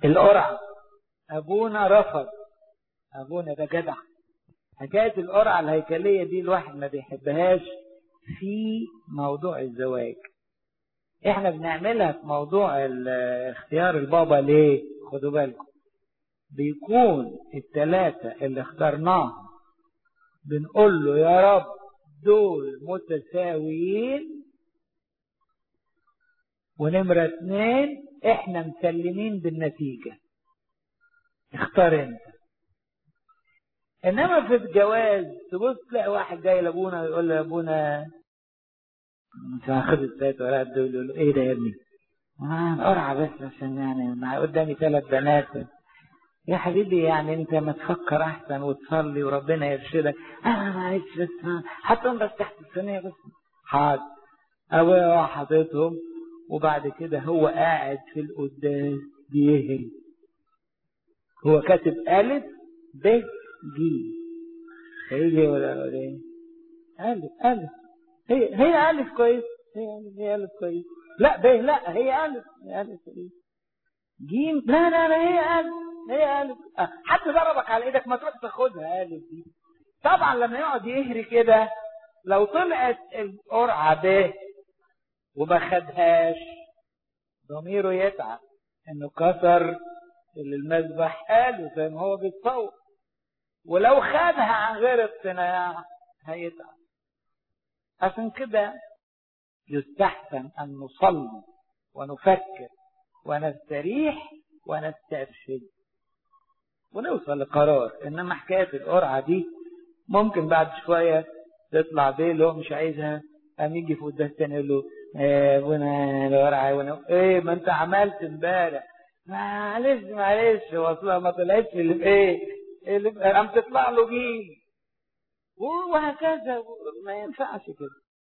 القرعة أبونا رفض أبونا ده جدع حكاية القرعة الهيكلية دي الواحد ما بيحبهاش في موضوع الزواج احنا بنعملها في موضوع اختيار البابا ليه خدوا بالكم بيكون الثلاثة اللي اخترناهم بنقول له يا رب دول متساويين ونمرة اتنين احنا مسلمين بالنتيجة اختار انت انما في الجواز تبص تلاقي واحد جاي لابونا ويقول له يا ابونا انت هاخد الثلاث ورقات دول يقول له ايه ده يا ابني؟ آه قرعة بس عشان يعني مع قدامي ثلاث بنات يا حبيبي يعني انت ما تفكر احسن وتصلي وربنا يرشدك انا معلش بس حطهم بس تحت الصينيه بس حاضر ابويا حاططهم وبعد كده هو قاعد في القداس بيهل هو كاتب ألف ب ج هيجي ولا ولا ايه؟ ألف ألف هي هي ألف كويس هي ألف هي ألف كويس لا ب لا هي ألف هي ألف كويس جيم لا لا لا هي ألف هي ألف أه. حد ضربك على إيدك ما تروح تاخدها ألف دي طبعا لما يقعد يهري كده لو طلعت القرعة ب وما خدهاش ضميره يتعب انه كسر اللي المذبح قاله زي ما هو بيتصور ولو خدها عن غير اقتناع هيتعب عشان كده يستحسن ان نصلي ونفكر ونستريح ونسترشد ونوصل لقرار انما حكايه القرعه دي ممكن بعد شويه تطلع بيه لو مش عايزها قام يجي في قدام تاني يقول له ايه ابونا الورعه وانا ايه ما انت عملت امبارح معلش معلش واصلها ما طلعتش اللي في ايه اللي قام تطلع له جيم وهكذا ما ينفعش كده